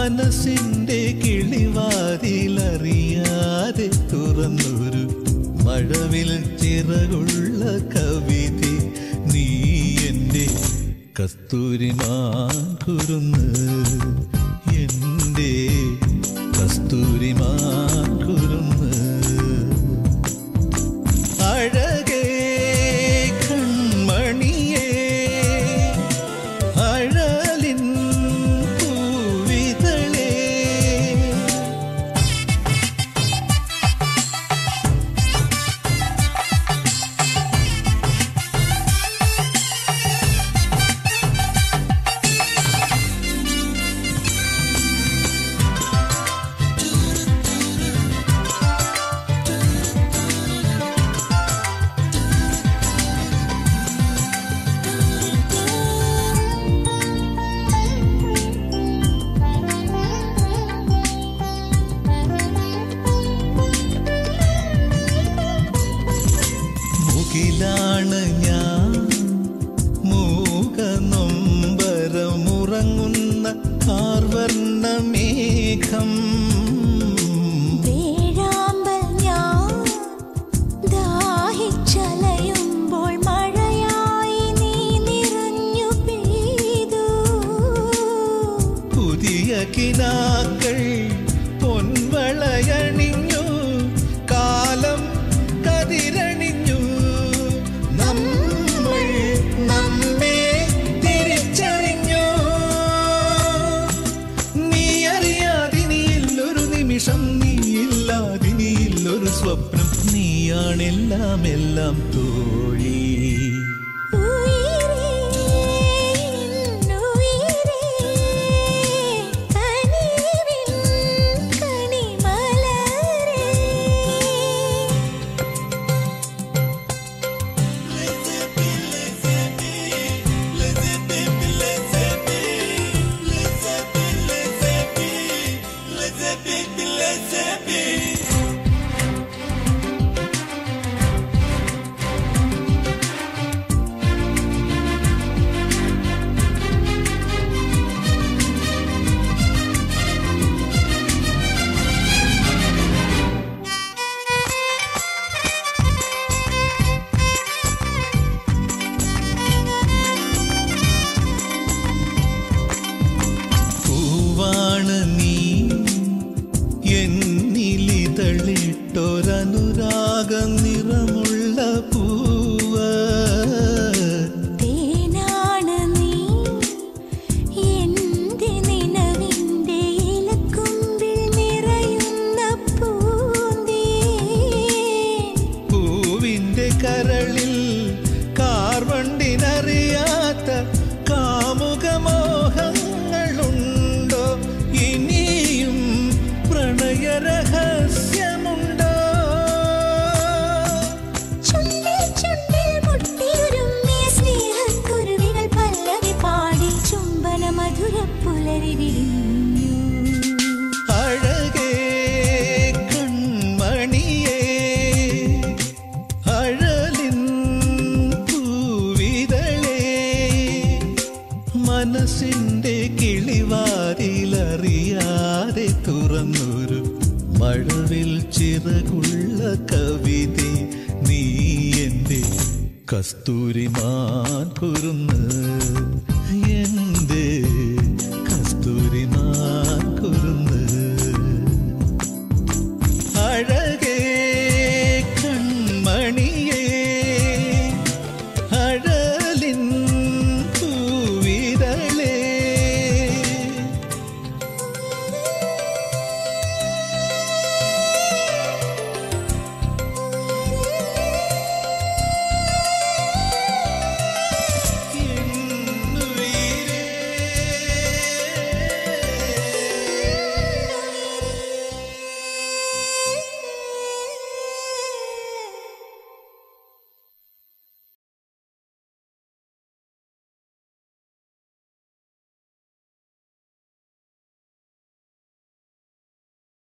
മനസ്സിന്റെ കിളിവാതിലറിയാതെ തുറന്നൊരു മഴവിൽ ചിറകുള്ള കവിത നീ എൻ്റെ കസ്തൂരിമാൻ കുരുന്ന് എൻ്റെ കസ്തൂരിമാൻ കുരുന്ന് അഴകേ കൺമണിയേ അഴലിൻ പൂവിതളേ മുകിലാണ് ഞാൻ മൂകനൊമ്പരമുറങ്ങുന്ന ആർവർണ്ണ മേഘം വേഴാമ്പൽ ഞാൻ ദാഹിച്ചലയുമ്പോൾ മഴയായി നീ നിറഞ്ഞു പെയ്തു പുതിയ കിനാക്കൾ പൊൻവളയണിഞ്ഞു കാലം കതിരണിഞ്ഞു നമ്മൾ നമ്മെ തിരിച്ചറിഞ്ഞു നീ അറിയാതിനിയില്ലൊരു നിമിഷം നീയില്ലാതിനിയില്ലൊരു സ്വപ്നം നീയാണെല്ലാം എല്ലാം തോഴി ഉയിരേ ഉയിരേ കനിവിൻ കണിമലരേ പൂവാണ് നീ എന്നിലിതളിട്ടൊരനുരാഗ നിറമുള്ള പൂവ് തേനാണ് നീ എൻ്റെ നിലവിൻ്റെ ഇലക്കൊമ്പിൽ നിറയുന്ന പൂന്തേൻ പൂവിന്റെ കരളിൽ കാർവണ്ടിനറിയാത്ത കാമുകമോഹങ്ങളുണ്ടോ ഇനിയും പ്രണയരഹസ്യമുണ്ടോ ചുണ്ടിൽ ചുണ്ടിൽ മുട്ടിയുരുമ്മിയ സ്നേഹക്കുരുവികൾ പല്ലവി പാടി ചുംബന മധുര പുലരി വിരിഞ്ഞു അഴകേ കൺമണിയേ അഴലിൻ പൂവിതളേ മനസ്സിന്റെ കിളിവാതിലറിയാതെ തുറന്നൊരു മഴവിൽ ചിറകുള്ള കവിത നീ എൻ്റെ കസ്തൂരിമാൻ കുരുന്ന്